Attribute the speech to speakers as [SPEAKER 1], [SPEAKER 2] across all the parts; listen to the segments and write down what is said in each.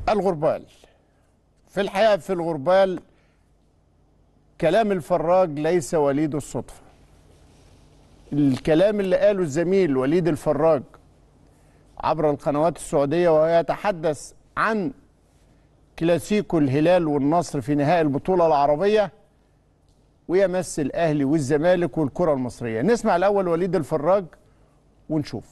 [SPEAKER 1] الغربال في الحقيقة في الغربال كلام الفراج ليس وليد الصدفة الكلام اللي قاله الزميل وليد الفراج عبر القنوات السعودية وهو يتحدث عن كلاسيكو الهلال والنصر في نهائي البطولة العربية ويمس الأهلي والزمالك والكرة المصرية نسمع الأول وليد الفراج ونشوف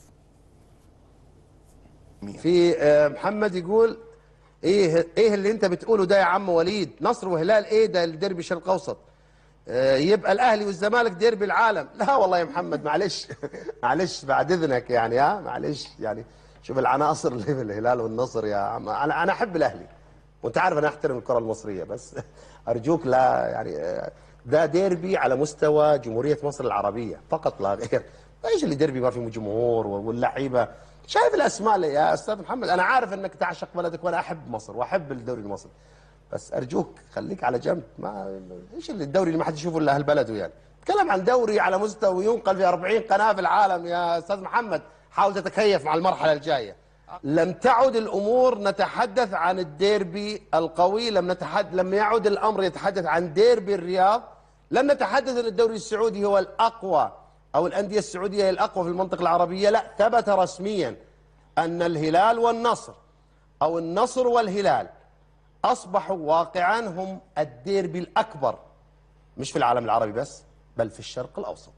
[SPEAKER 2] في آه، محمد يقول ايه ايه اللي انت بتقوله ده يا عم وليد نصر وهلال ايه ده الديربي الشرق الاوسط آه، يبقى الاهلي والزمالك ديربي العالم لا والله يا محمد معلش معلش بعد اذنك يعني ها معلش يعني شوف العناصر اللي في الهلال والنصر يا عم انا انا احب الاهلي وانت عارف انا احترم الكره المصريه بس ارجوك لا يعني آه، ده ديربي على مستوى جمهوريه مصر العربيه فقط لا غير ايش اللي ديربي ما فيه جمهور واللعيبه شايف الاسماء اللي يا استاذ محمد انا عارف انك تعشق بلدك وانا احب مصر واحب الدوري المصري بس ارجوك خليك على جنب ما ايش اللي الدوري اللي ما حد يشوفه الا اهل بلده يعني تكلم عن دوري على مستوى ينقل في 40 قناه في العالم يا استاذ محمد حاول تتكيف مع المرحله الجايه لم تعد الامور نتحدث عن الديربي القوي لم نتحدث لم يعد الامر يتحدث عن ديربي الرياض لم نتحدث ان الدوري السعودي هو الاقوى او الانديه السعوديه هي الاقوى في المنطقه العربيه لا ثبت رسميا ان الهلال والنصر او النصر والهلال اصبحوا واقعا هم الديربي الاكبر مش في العالم العربي بس بل في الشرق الاوسط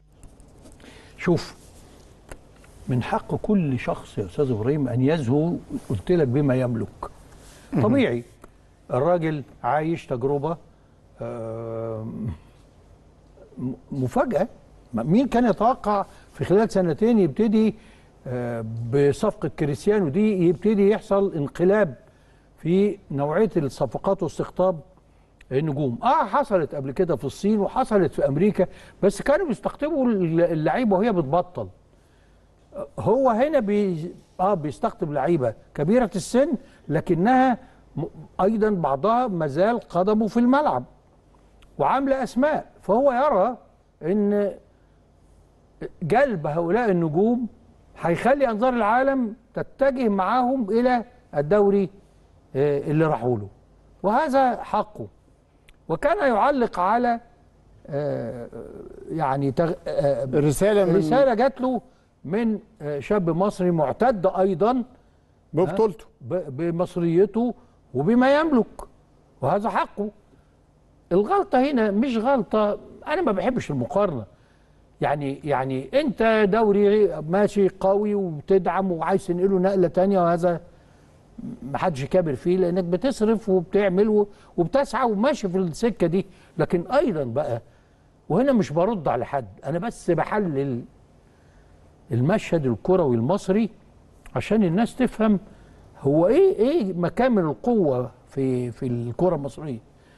[SPEAKER 3] شوف من حق كل شخص يا استاذ ابراهيم ان يزهو قلت لك بما يملك طبيعي الراجل عايش تجربه آم، م- مفاجاه ما- مين كان يتوقع في خلال سنتين يبتدي آه، بصفقه كريستيانو دي يبتدي يحصل انقلاب في نوعيه الصفقات واستقطاب النجوم اه حصلت قبل كده في الصين وحصلت في امريكا بس كانوا بيستقطبوا اللعيبه وهي بتبطل هو هنا بي اه بيستقطب لعيبه كبيره السن لكنها م- ايضا بعضها مازال قدمه في الملعب وعامله اسماء فهو يرى ان جلب هؤلاء النجوم هيخلي انظار العالم تتجه معاهم الى الدوري آه، اللي راحوا له وهذا حقه وكان يعلق على آه، يعني تغ... آه،
[SPEAKER 1] رسالة من
[SPEAKER 3] رسالة جات له من آه، شاب مصري معتد أيضا
[SPEAKER 1] ببطولته
[SPEAKER 3] ب- بمصريته وبما يملك وهذا حقه الغلطة هنا مش غلطة أنا ما بحبش المقارنة يعني يعني أنت دوري ماشي قوي وبتدعم وعايز تنقله نقلة تانية وهذا ما حدش كابر فيه لأنك بتصرف وبتعمل و- وبتسعى وماشي في السكة دي لكن أيضا بقى وهنا مش برد على حد أنا بس بحلل المشهد الكروي المصري عشان الناس تفهم هو ايه ايه مكامن القوه في في الكره المصريه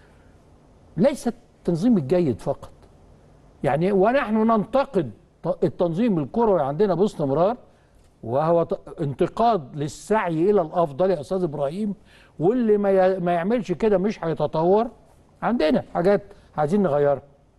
[SPEAKER 3] ليس التنظيم الجيد فقط يعني ونحن ننتقد ط- التنظيم الكروي عندنا باستمرار وهو ت- انتقاد للسعي الى الافضل يا استاذ ابراهيم واللي ما ي- ما يعملش كده مش هيتطور عندنا حاجات عايزين نغيرها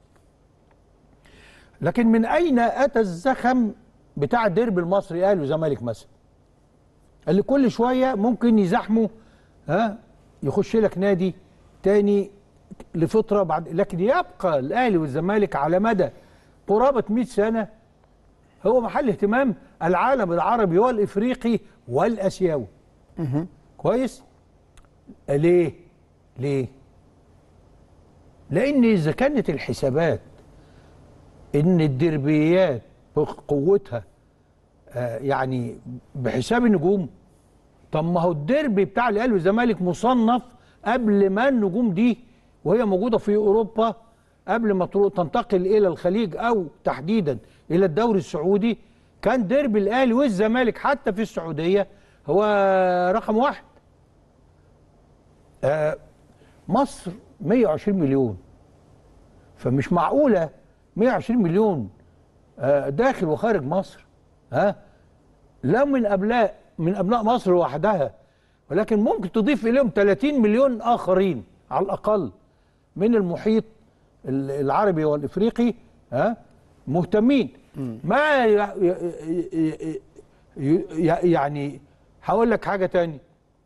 [SPEAKER 3] لكن من اين اتى الزخم بتاع الديربي المصري اهلي وزمالك مثلا اللي كل شويه ممكن يزاحموا ها يخش لك نادي تاني لفتره بعد لكن يبقى الاهلي والزمالك على مدى قرابه 100 سنه هو محل اهتمام العالم العربي والافريقي والاسيوي كويس ليه ليه لان اذا كانت الحسابات ان الدربيات بقوتها آه، يعني بحساب النجوم طب ما هو الديربي بتاع الاهلي والزمالك مصنف قبل ما النجوم دي وهي موجوده في اوروبا قبل ما ترو- تنتقل الى الخليج او تحديدا الى الدوري السعودي كان ديربي الاهلي والزمالك حتى في السعوديه هو رقم واحد آه، مصر 120 مليون فمش معقوله 120 مليون آه، داخل وخارج مصر ها لا من ابناء من ابناء مصر وحدها ولكن ممكن تضيف اليهم 30 مليون اخرين على الاقل من المحيط ال- العربي والافريقي ها مهتمين ما ي- ي- ي- ي- ي- يعني هقول لك حاجه تاني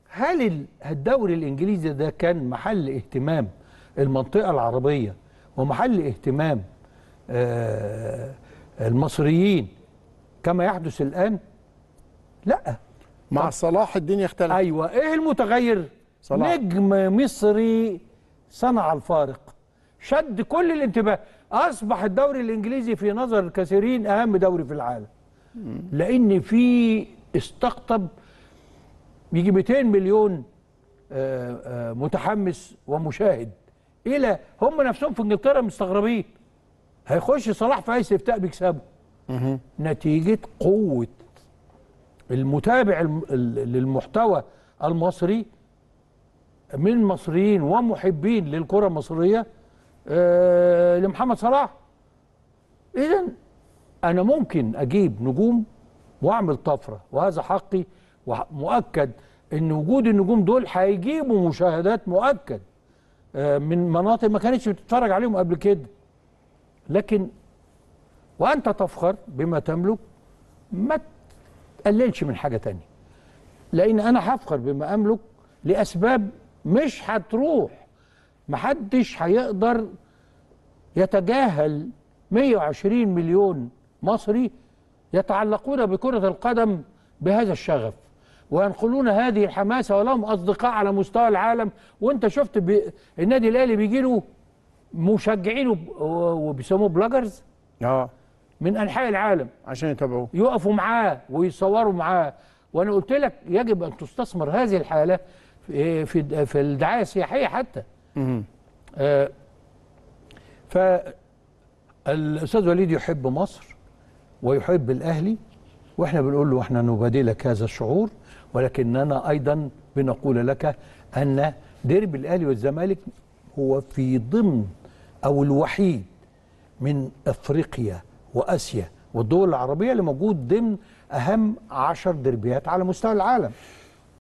[SPEAKER 3] هل ال- الدوري الانجليزي ده كان محل اهتمام المنطقه العربيه ومحل اهتمام آه، المصريين كما يحدث الان لا
[SPEAKER 1] مع صلاح الدنيا اختلف
[SPEAKER 3] ايوه ايه المتغير
[SPEAKER 1] صلاح.
[SPEAKER 3] نجم مصري صنع الفارق شد كل الانتباه اصبح الدوري الانجليزي في نظر الكثيرين اهم دوري في العالم لان في استقطب يجي 200 مليون آه، آه، متحمس ومشاهد الى هم نفسهم في انجلترا مستغربين هيخش صلاح في اي استفتاء بيكسبه نتيجه قوه المتابع الم- ال- للمحتوى المصري من مصريين ومحبين للكره المصريه آه، لمحمد صلاح اذا انا ممكن اجيب نجوم واعمل طفره وهذا حقي ومؤكد ان وجود النجوم دول هيجيبوا مشاهدات مؤكد آه، من مناطق ما كانتش بتتفرج عليهم قبل كده لكن وانت تفخر بما تملك ما تقللش من حاجه تانية لان انا هفخر بما املك لاسباب مش هتروح محدش هيقدر يتجاهل 120 مليون مصري يتعلقون بكرة القدم بهذا الشغف وينقلون هذه الحماسة ولهم أصدقاء على مستوى العالم وانت شفت بي النادي الأهلي بيجي له مشجعين وب- وبيسموه بلاجرز
[SPEAKER 1] اه
[SPEAKER 3] من أنحاء العالم
[SPEAKER 1] عشان يتابعوه
[SPEAKER 3] يقفوا معاه ويصوروا معاه وانا قلت لك يجب ان تستثمر هذه الحاله في في في الدعايه السياحيه حتى آه فالاستاذ وليد يحب مصر ويحب الاهلي واحنا بنقول له احنا نبادلك هذا الشعور ولكننا ايضا بنقول لك ان ديربي الاهلي والزمالك هو في ضمن او الوحيد من افريقيا واسيا والدول العربيه اللي موجود ضمن اهم عشر دربيات على مستوى العالم